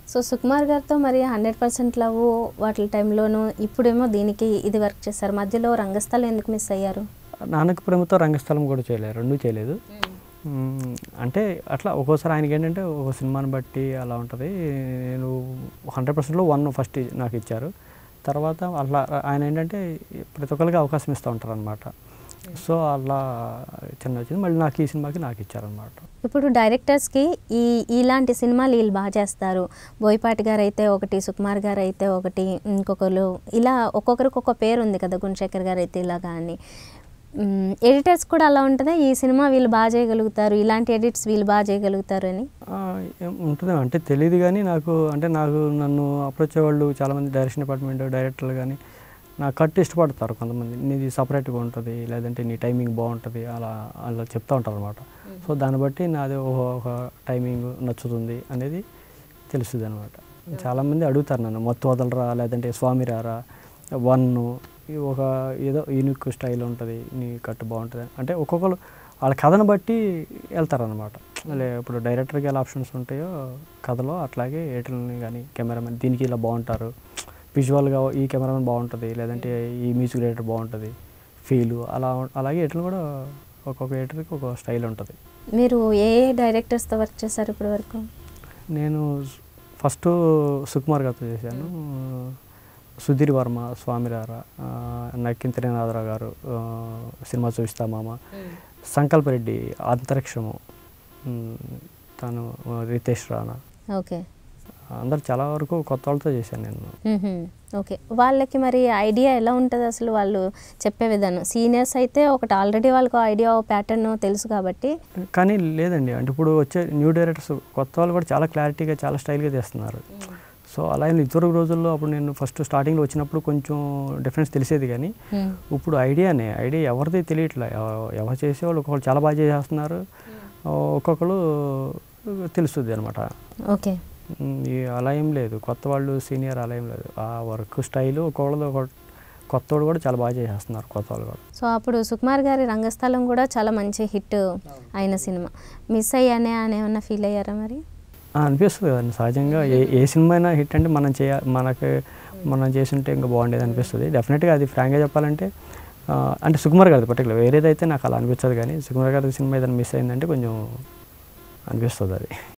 So Sukumar గారితో మరి hundred percent love వాటి టైంలోనూ ఇప్పుడేమో దీనికి ఇది వర్క్ చేశారు మధ్యలో రంగస్థలం ఎందుకు మిస్ అయ్యారు నాన్నకు ప్రేమతో రంగస్థలం కూడా చేయలేదు రెండూ చేయలేదు మ్మ్. అంటే అట్లా ఒక్కోసారి ఆయనకి ఏంటంటే ఒక సినిమాని బట్టి అలా ఉంటుంది నేను హండ్రెడ్ పర్సెంట్లో వన్ ఫస్ట్ నాకు ఇచ్చారు తర్వాత అట్లా ఆయన ఏంటంటే ప్రతి ఒక్కరికి అవకాశం ఇస్తూ ఉంటారు అనమాట సో అలా చిన్న వచ్చింది మళ్ళీ నాకు ఈ సినిమాకి నాకు ఇచ్చారనమాట ఇప్పుడు డైరెక్టర్స్కి ఈ ఇలాంటి సినిమాలు వీళ్ళు బాగా చేస్తారు బోయపాటి గారు అయితే ఒకటి సుకుమార్ గారు అయితే ఒకటి ఇంకొకరు ఇలా ఒక్కొక్కరికి ఒక్కొక్క పేరు ఉంది కదా గుణశేఖర్ గారు అయితే ఇలా కానీ ఎడిటర్స్ కూడా అలా ఉంటుందా ఈ సినిమా వీళ్ళు బాగా చేయగలుగుతారు ఇలాంటి ఎడిట్స్ వీళ్ళు బాగా చేయగలుగుతారు అని ఆ, ఏం- ఉంటుంది అంటే తెలియదు కానీ నాకు అంటే నాకు నన్ను అప్రోచ్ అయ్యేవాళ్ళు చాలామంది డైరెక్షన్ డిపార్ట్మెంట్ డైరెక్టర్లు కానీ నా కట్ ఇష్టపడతారు కొంతమంది నీది సపరేట్గా ఉంటుంది లేదంటే నీ టైమింగ్ బాగుంటుంది అలా అలా చెప్తా ఉంటారు అనమాట సో దాన్ని బట్టి నాది ఒక ఒక టైమింగ్ నచ్చుతుంది అనేది తెలుస్తుంది అనమాట చాలామంది అడుగుతారు నన్ను మత్తు వదలరా లేదంటే స్వామి రారా వన్ ఒక ఏదో యూనిక్ స్టైల్ ఉంటుంది నీ కట్టు బాగుంటుంది అంటే ఒక్కొక్కరు వాళ్ళ కథను బట్టి వెళ్తారనమాట లే ఇప్పుడు డైరెక్టర్కి ఎలా ఆప్షన్స్ ఉంటాయో కథలో అట్లాగే ఎయిటర్ని కానీ కెమెరామెన్ దీనికి ఇలా బాగుంటారు విజువల్గా ఈ కెమెరామెన్ బాగుంటుంది లేదంటే ఈ మ్యూజిక్ డైరెక్టర్ బాగుంటుంది ఫీలు అలా ఉం- అలాగే ఎయిటర్లు కూడా ఒక్కొక్క ఎయిటర్కి ఒక స్టైల్ ఉంటుంది మీరు ఏ డైరెక్టర్స్తో వర్క్ చేశారు ఇప్పటి వరకు నేను ఫస్ట్ సుకుమార్ గారితో చేశాను సుధీర్ వర్మ స్వామిరార నక్కిన త్రినాథరావు గారు ఆ, సినిమా చూపిస్తా మామ సంకల్ప రెడ్డి అంతరిక్షము ఉమ్, తను ఆ, రితేష్ రాణా ఓకే అందరు చాలా వరకు కొత్త వాళ్ళతో చేశాను నేను మ్మ్హ్మ్. ఓకే వాళ్ళకి మరి ఐడియా ఎలా ఉంటుంది అసలు వాళ్ళు చెప్పే విధానం సీనియర్స్ అయితే ఒకటి ఆల్రెడీ వాళ్ళకు ఐడియా ప్యాటర్న్ తెలుసు కాబట్టి కానీ లేదండి అంటే ఇప్పుడు వచ్చే న్యూ డైరెక్టర్స్ కొత్త వాళ్ళు కూడా చాలా క్లారిటీగా చాలా స్టైల్గా చేస్తున్నారు సో అలా ఇదివరకు రోజుల్లో అప్పుడు నేను ఫస్ట్ స్టార్టింగ్లో వచ్చినప్పుడు కొంచెం డిఫరెన్స్ తెలిసేది కానీ మ్మ్. ఇప్పుడు ఐడియానే ఐడియా ఎవరిది తెలియట్లే ఎవ- ఎవరు చేసేవాళ్ళు ఒక్కొక్కరు చాలా బాగా చేసేస్తున్నారు ఒక్కొక్కరు తెలుస్తుంది అనమాట ఓకే అలా ఏం లేదు కొత్త వాళ్ళు సీనియర్ అలా ఏం లేదు ఆ వర్క్ స్టైల్ ఒక్కొక్కళ్ళు ఒక కొత్త వాళ్ళు కూడా చాలా బాగా చేసేస్తున్నారు కొత్త వాళ్ళు కూడా సో అప్పుడు సుకుమార్ గారి రంగస్థలం కూడా చాలా మంచి హిట్ అయిన సినిమా మిస్ అయ్యానే అని ఏమన్నా ఫీల్ అయ్యారా మరి ఆ, అనిపిస్తుంది కదండి సహజంగా ఏ ఏ సినిమా అయినా హిట్ అంటే మనం చేయ మనకి మనం చేస్తుంటే ఇంకా బాగుండేది అనిపిస్తుంది డెఫినెట్గా అది ఫ్రాంక్గా చెప్పాలంటే ఆ, అంటే సుకుమార్ గారిది పర్టికులర్ వేరేదైతే నాకు అలా అనిపించదు కానీ సుకుమార్ గారి సినిమా ఏదైనా మిస్ అయిందంటే కొంచెం అనిపిస్తుంది అది